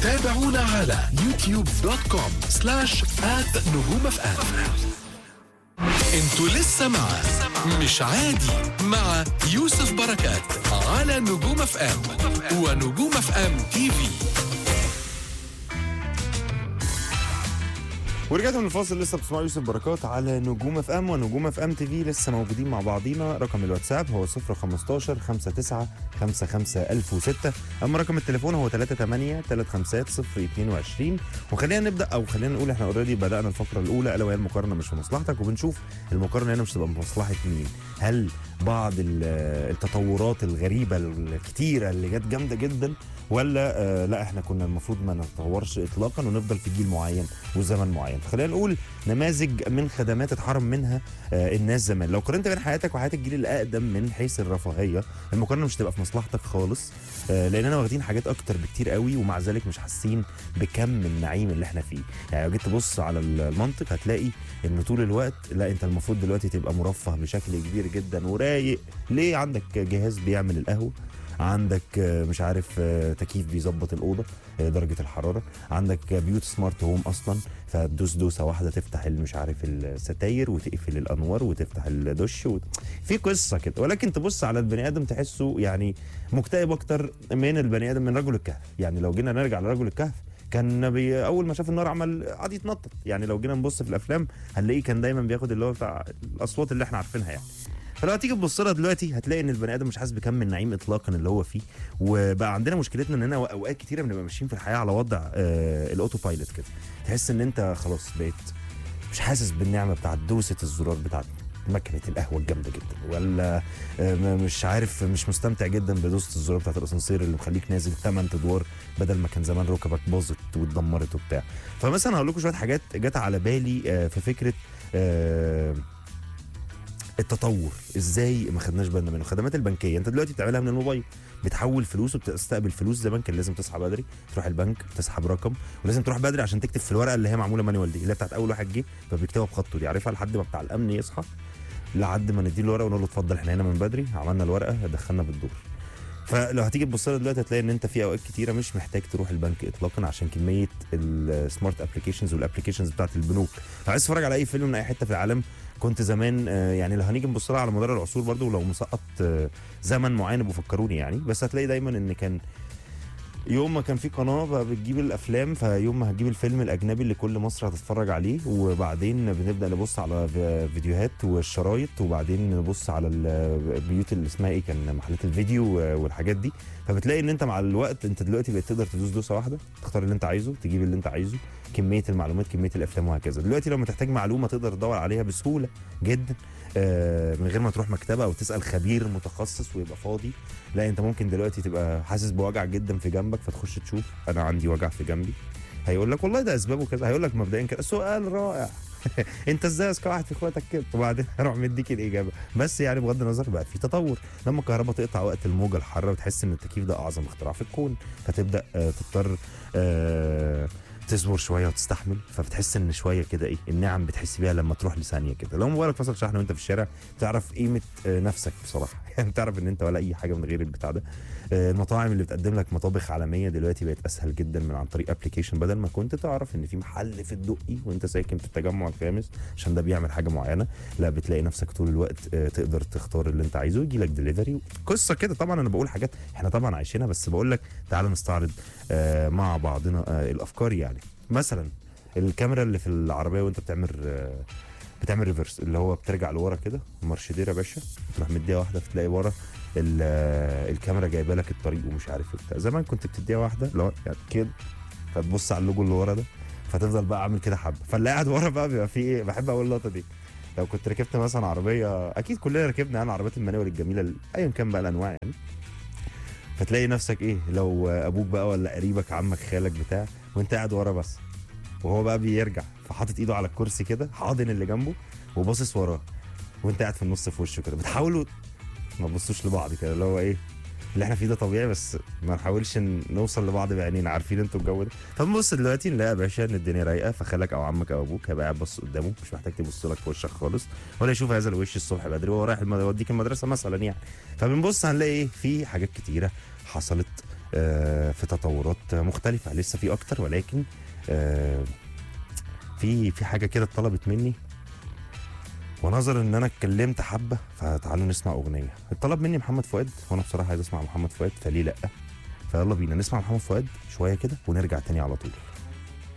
تابعونا على يوتيوب دوت كوم سلاش آت نجوم اف ام انتوا لسه مع مش عادي مع يوسف بركات على نجوم اف ام ونجوم اف ام تي في ورجعت من الفاصل لسه بتسمعوا يوسف بركات على نجوم اف ام ونجوم اف ام تي في لسه موجودين مع بعضينا رقم الواتساب هو 015 59 55 1006 اما رقم التليفون هو 38 35 022 وخلينا نبدا او خلينا نقول احنا اوريدي بدانا الفقره الاولى الا وهي المقارنه مش في مصلحتك وبنشوف المقارنه هنا مش تبقى في مصلحه مين هل بعض ال- التطورات الغريبه الكتيره اللي جت جامده جدا ولا آه لا احنا كنا المفروض ما نتطورش اطلاقا ونفضل في جيل معين وزمن معين خلينا نقول نماذج من خدمات اتحرم منها آه الناس زمان لو قارنت بين حياتك وحياه الجيل الاقدم من حيث الرفاهيه المقارنه مش تبقى في مصلحتك خالص آه لاننا واخدين حاجات اكتر بكتير قوي ومع ذلك مش حاسين بكم النعيم اللي احنا فيه يعني لو جيت تبص على المنطق هتلاقي ان طول الوقت لا انت المفروض دلوقتي تبقى مرفه بشكل كبير جدا ورايق ليه عندك جهاز بيعمل القهوه عندك آه، مش عارف آه، تكييف بيظبط الاوضه آه، درجه الحراره عندك آه، بيوت سمارت هوم اصلا فتدوس دوسه واحده تفتح ال- مش عارف الستاير وتقفل الانوار وتفتح الدش وت... في قصه كده ولكن تبص على البني ادم تحسه يعني مكتئب اكتر من البني ادم من رجل الكهف يعني لو جينا نرجع لرجل الكهف كان بي اول ما شاف النار عمل قعد يتنطط يعني لو جينا نبص في الافلام هنلاقيه كان دايما بياخد اللي هو بتاع الاصوات اللي احنا عارفينها يعني فلو هتيجي تبص لها دلوقتي هتلاقي ان البني ادم مش حاسس بكم النعيم اطلاقا اللي هو فيه وبقى عندنا مشكلتنا اننا اوقات كتيره بنبقى ماشيين في الحياه على وضع آه الاوتو بايلوت كده تحس ان انت خلاص بقيت مش حاسس بالنعمه بتاعت دوسه الزرار بتاعت مكنه القهوه الجامده جدا ولا آه، م- مش عارف مش مستمتع جدا بدوسه الزرار بتاعت الاسانسير اللي مخليك نازل 8 ادوار بدل ما كان زمان ركبك باظت واتدمرت وبتاع فمثلا هقول لكم شويه حاجات جت على بالي آه، في فكره آه، التطور ازاي ما خدناش بالنا منه الخدمات البنكيه انت دلوقتي بتعملها من الموبايل بتحول فلوس وبتستقبل فلوس زمان كان لازم تصحى بدري تروح البنك تسحب رقم ولازم تروح بدري عشان تكتب في الورقه اللي هي معموله مانيوال دي اللي هي بتاعت اول واحد جه فبيكتبها بخطه دي عارفها لحد ما بتاع الامن يصحى لحد ما نديله الورقه ونقول له اتفضل احنا هنا من بدري عملنا الورقه دخلنا بالدور فلو هتيجي تبص لها دلوقتي هتلاقي ان انت في اوقات كتيره مش محتاج تروح البنك اطلاقا عشان كميه السمارت ابلكيشنز والابلكيشنز بتاعت البنوك لو عايز تتفرج على اي فيلم من اي حته في العالم كنت زمان آه، يعني لو هنيجي نبص لها على مدار العصور برضو لو مسقط آه، زمن معين يبقوا فكروني يعني بس هتلاقي دايما ان كان يوم ما كان في قناه بقى بتجيب الافلام فيوم ما هتجيب الفيلم الاجنبي اللي كل مصر هتتفرج عليه وبعدين بنبدا نبص على في- فيديوهات والشرايط وبعدين نبص على البيوت اللي اسمها ايه كان محلات الفيديو والحاجات دي فبتلاقي ان انت مع الوقت انت دلوقتي بقيت تقدر تدوس دوسه واحده تختار اللي انت عايزه تجيب اللي انت عايزه كميه المعلومات كميه الافلام وهكذا دلوقتي لما تحتاج معلومه تقدر تدور عليها بسهوله جدا آه، من غير ما تروح مكتبه او تسال خبير متخصص ويبقى فاضي لا انت ممكن دلوقتي تبقى حاسس بوجع جدا في جنبك فتخش تشوف انا عندي وجع في جنبي هيقول لك والله ده اسبابه كذا هيقول لك مبدئيا كده سؤال رائع انت ازاي اذكى واحد في اخواتك كده وبعدين هروح مديك الاجابه بس يعني بغض النظر بقى في تطور لما الكهرباء تقطع وقت الموجه الحاره بتحس ان التكييف ده اعظم اختراع في الكون فتبدا آه، تضطر آه، تصبر شويه وتستحمل فبتحس ان شويه كده ايه النعم بتحس بيها لما تروح لثانيه كده لو موبايلك فصل شحن وانت في الشارع تعرف قيمه آه، نفسك بصراحه يعني تعرف ان انت ولا اي حاجه من غير البتاع ده آه، المطاعم اللي بتقدم لك مطابخ عالميه دلوقتي بقت اسهل جدا من عن طريق ابلكيشن بدل ما كنت تعرف ان في محل في الدقي وانت ساكن في التجمع الخامس عشان ده بيعمل حاجه معينه لا بتلاقي نفسك طول الوقت آه، تقدر تختار اللي انت عايزه يجي لك دليفري قصه كده طبعا انا بقول حاجات احنا طبعا عايشينها بس بقول لك تعال نستعرض آه، مع بعضنا آه، الافكار يعني مثلا الكاميرا اللي في العربيه وانت بتعمل آه، بتعمل ريفرس اللي هو بترجع لورا كده مرشدير يا باشا تروح مديها واحده فتلاقي ورا ال- آه، الكاميرا جايبه لك الطريق ومش عارف ايه بتاع زمان كنت بتديها واحده لو يعني كده فتبص على اللوجو اللي ورا ده فتفضل بقى عامل كده حبه فاللي قاعد ورا بقى بيبقى فيه ايه بحب اقول اللقطه دي لو كنت ركبت مثلا عربيه اكيد كلنا ركبنا يعني عربيات المانيوال الجميله ال- ايا كان بقى الانواع يعني فتلاقي نفسك ايه لو ابوك بقى ولا قريبك عمك خالك بتاع وانت قاعد ورا بس وهو بقى بيرجع فحاطط ايده على الكرسي كده حاضن اللي جنبه وباصص وراه وانت قاعد في النص في وشه كده بتحاولوا ما تبصوش لبعض كده اللي هو ايه اللي احنا فيه ده طبيعي بس ما نحاولش ن- نوصل لبعض بعينينا عارفين انتوا الجو ده فبنبص دلوقتي نلاقي يا باشا ان الدنيا رايقه فخالك او عمك او ابوك هيبقى قاعد باصص قدامه مش محتاج تبص لك في وشك خالص ولا يشوف هذا الوش الصبح بدري وهو رايح المد- يوديك المدرسه مثلا يعني فبنبص هنلاقي ايه في حاجات كتيره حصلت آه، في تطورات مختلفه لسه في اكتر ولكن آه، في في حاجه كده اتطلبت مني ونظرا ان انا اتكلمت حبه فتعالوا نسمع اغنيه اتطلب مني محمد فؤاد وانا بصراحه عايز اسمع محمد فؤاد فليه لا فيلا بينا نسمع محمد فؤاد شويه كده ونرجع تاني على طول